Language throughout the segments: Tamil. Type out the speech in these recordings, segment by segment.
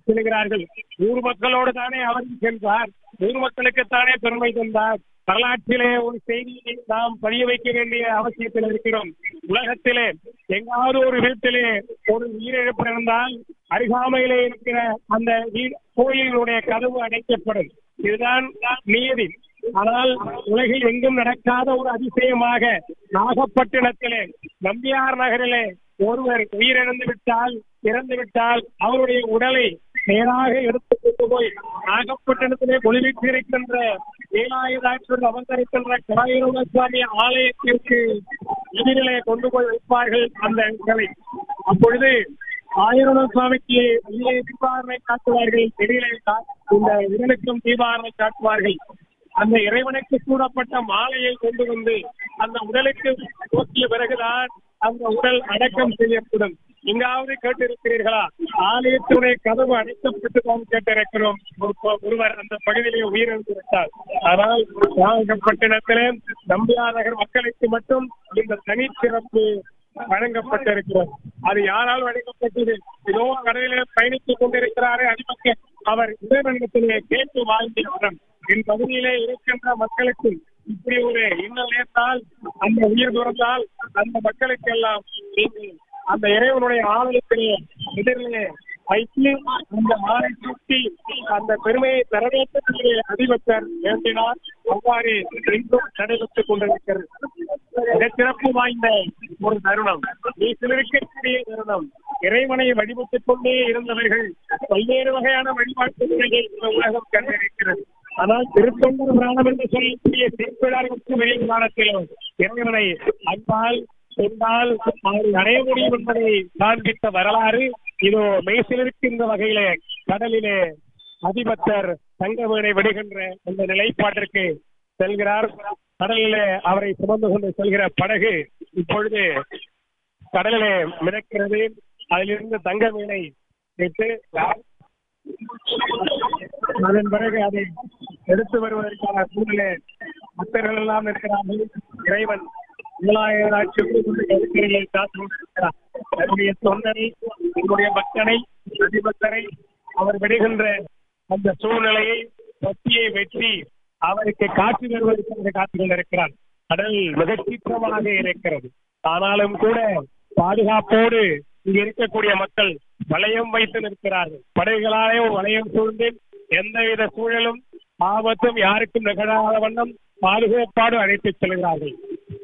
செல்கிறார்கள் ஊர் மக்களோடு தானே அவர் சென்றார் ஊர் மக்களுக்குத்தானே பெருமை தந்தார் வரலாற்றிலே ஒரு செய்தியை நாம் பதிய வைக்க வேண்டிய அவசியத்தில் இருக்கிறோம் உலகத்திலே எங்காவது ஒரு வீட்டிலே ஒரு உயிரிழப்பு இருந்தால் அருகாமையிலே இருக்கிற அந்த வீ- கோயிலினுடைய கதவு அடைக்கப்படும் இதுதான் நியதி ஆனால் உலகில் எங்கும் நடக்காத ஒரு அதிசயமாக நாகப்பட்டினத்திலே நம்பியார் நகரிலே ஒருவர் உயிரிழந்து விட்டால் இறந்து விட்டால் அவருடைய உடலை நேராக எடுத்துக் கொண்டு போய் நாகப்பட்டினத்திலே ஒளிவிட்டிருக்கின்ற வேலாயுதாற்றல் அமர்ந்திருக்கின்ற கலாயுத சுவாமி ஆலயத்திற்கு எதிரிலே கொண்டு போய் வைப்பார்கள் அந்த உடலை அப்பொழுது ஆயிரம் சுவாமிக்கு வெளியே தீபாரணை காட்டுவார்கள் வெளியிலே கா- இந்த உடலுக்கும் தீபாரணை காட்டுவார்கள் அந்த இறைவனுக்கு சூடப்பட்ட மாலையை கொண்டு வந்து அந்த உடலுக்கு போக்கிய பிறகுதான் அந்த உடல் அடக்கம் செய்யப்படும் எங்காவது கேட்டிருக்கிறீர்களா ஆலயத்துடைய கதவு அடைக்கப்பட்டு தான் கேட்டிருக்கிறோம் ஒரு- ஒருவர் அந்த பகுதியிலே உயிரிழந்து விட்டார் ஆனால் நாகப்பட்டினத்திலே நம்பியார் நகர் மக்களுக்கு மட்டும் இந்த தனிச்சிறப்பு வழங்கப்பட்டிருக்கிறது அது யாரால் வழங்கப்பட்டது இதோ கடலிலே பயணித்துக் கொண்டிருக்கிறாரே அடிமக்க அவர் இறைவனிடத்திலே கேட்டு வாழ்ந்திருக்கிறார் என் பகுதியிலே இருக்கின்ற மக்களுக்கு இப்படி ஒரு இன்னல் நேர்ந்தால் அந்த உயிர் துறந்தால் அந்த மக்களுக்கெல்லாம் நீங்கள் அந்த இறைவனுடைய ஆலயத்திலே எதிரிலே வைத்து அந்த மாலை சுட்டி அந்த பெருமையை பெற வேண்டும் என்று அதிபத்தர் வேண்டினார் அவ்வாறு இன்றும் நடைபெற்றுக் கொண்டிருக்கிறது மிகச் சிறப்பு வாய்ந்த ஒரு தருணம் வீட்டிலிருக்கக்கூடிய தருணம் இறைவனை வழிபட்டுக் கொண்டே இருந்தவர்கள் பல்வேறு வகையான வழிபாட்டு முறைகளை இந்த உலகம் கண்டிருக்கிறது ஆனால் திருத்தொண்டர் பிராணம் என்று சொல்லக்கூடிய திருப்பிழாருக்கு வெளி காலத்திலும் இறைவனை அன்பால் சென்றால் அவர் அடைய முடியும் என்பதை காண்பித்த வரலாறு இதோ மெய்சிலிருக்கின்ற வகையிலே கடலிலே அதிபத்தர் தங்கவேணை விடுகின்ற அந்த நிலைப்பாட்டிற்கு செல்கிறார் கடலிலே அவரை சுமந்து கொண்டு செல்கிற படகு இப்பொழுது கடலிலே மிதக்கிறது அதிலிருந்து தங்க மீனை விட்டு அதன் பிறகு அதை எடுத்து வருவதற்கான சூழ்நிலை பக்தர்கள் எல்லாம் இருக்கிறார்கள் இறைவன் ஏழாயிரம் ஆட்சி கருக்கரையை காத்து கொண்டிருக்கிறார் தன்னுடைய தொண்டரை என்னுடைய பக்தனை அதிபக்தரை அவர் விடுகின்ற அந்த சூழ்நிலையை பத்தியை வெற்றி அவருக்கு காட்சி தருவதற்காக காத்துக் கொண்டிருக்கிறார் கடல் மிகச் சீக்கிரமாக இருக்கிறது ஆனாலும் கூட பாதுகாப்போடு இங்க இருக்கக்கூடிய மக்கள் வளையம் வைத்து நிற்கிறார்கள் படைகளாலே ஒரு வளையம் சூழ்ந்து எந்தவித சூழலும் ஆபத்தும் யாருக்கும் நிகழாத வண்ணம் பாதுகாப்பாடு அழைத்துச் செல்கிறார்கள்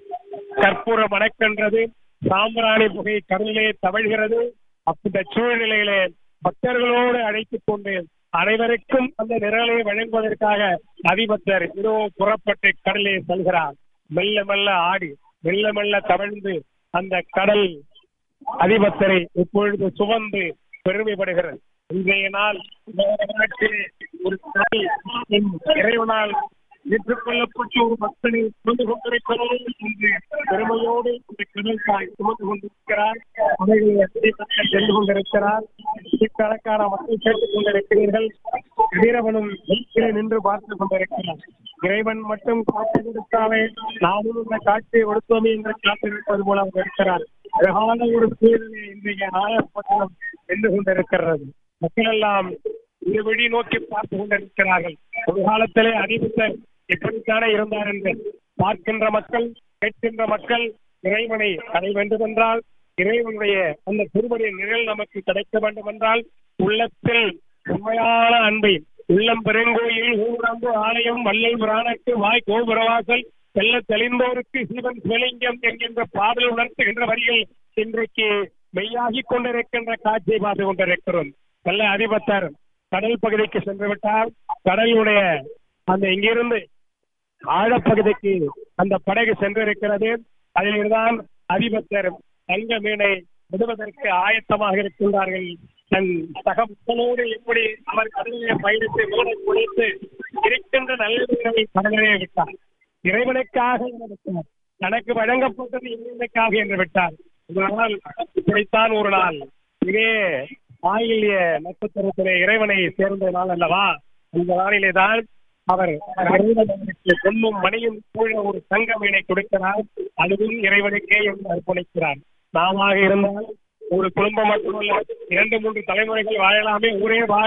கற்பூரம் மணக்கின்றது சாம்பிராணி புகை கடலிலே தவழ்கிறது அந்த சூழ்நிலையிலே பக்தர்களோடு அழைத்துக் கொண்டு அனைவருக்கும் அந்த நிரலை வழங்குவதற்காக அதிபத்தர் இதோ புறப்பட்டு கடலே செல்கிறார் மெல்ல மெல்ல ஆடி மெல்ல மெல்ல தவழ்ந்து அந்த கடல் அதிபத்தரை இப்பொழுது சுமந்து பெருமைப்படுகிறது இன்றைய நாள் இந்த நாட்டிலே ஒரு கடல் என் இறைவனால் ஏற்றுக்கொள்ளப்பட்ட ஒரு மக்களை சுமந்து கொண்டிருக்கிறது என்று பெருமையோடு இந்த கடல் தாய் சுமந்து கொண்டிருக்கிறார் அவைகளை அதிபத்தர் சென்று கொண்டிருக்கிறார் கணக்கான மக்கள் கேட்டுக் கொண்டிருக்கிறீர்கள் வீரவனும் வெளியிலே நின்று பார்த்துக் கொண்டிருக்கிறார் இறைவன் மட்டும் காட்சி கொடுத்தாலே நாமும் இந்த காட்சியை கொடுத்தோமே என்று காத்திருப்பது போல அவர் இருக்கிறார் அழகான ஒரு சூழ்நிலை இன்றைய நாயப்பட்டணம் சென்று கொண்டிருக்கிறது மக்கள் எல்லாம் இந்த வழி நோக்கி பார்த்து கொண்டிருக்கிறார்கள் ஒரு காலத்திலே அதிபத்தர் எப்படித்தானே இருந்தார் என்று பார்க்கின்ற மக்கள் கேட்கின்ற மக்கள் இறைவனை அடைய வேண்டும் என்றால் இறைவனுடைய அந்த திருவடைய நிழல் நமக்கு கிடைக்க வேண்டும் என்றால் உள்ளத்தில் உண்மையான அன்பை உள்ளம் பெருங்கோயில் ஊரம்பு ஆலயம் வள்ளல் புராணக்கு வாய் கோபுரவாசல் செல்ல தெளிந்தோருக்கு சிவன் சிவலிங்கம் என்கின்ற பாடல் உணர்த்துகின்ற வரிகள் இன்றைக்கு மெய்யாகிக் கொண்டிருக்கின்ற காட்சியை பார்த்து கொண்டிருக்கிறோம் நல்ல அதிபத்தர் கடல் பகுதிக்கு சென்று விட்டார் கடலுடைய அந்த இங்கிருந்து ஆழப்பகுதிக்கு அந்த படகு சென்றிருக்கிறது அதில்தான் அதிபத்தர் தங்க மீனை விடுவதற்கு ஆயத்தமாக இருக்கின்றார்கள் தன் சக மக்களோடு எப்படி அவர் கடலிலே பயணித்து மீனை குடித்து இருக்கின்ற நல்ல மீனை கடலிலே விட்டார் இறைவனுக்காக என்று விட்டார் தனக்கு வழங்கப்பட்டது இறைவனுக்காக என்று விட்டார் இதனால் இப்படித்தான் ஒரு நாள் இதே ஆயில்ய நட்சத்திரத்திலே இறைவனை சேர்ந்த நாள் அல்லவா இந்த நாளிலே தான் அவர் இறைவனுக்கு பொன்னும் மணியும் கூட ஒரு தங்க மீனை கொடுக்கிறார் அதுவும் இறைவனுக்கே என்று அர்ப்பணிக்கிறார் நாம இருந்தால் ஒரு குடும்பம் மட்டுமல்ல இரண்டு மூன்று தலைமுறைகள் வாழலாமே ஊரே வாழ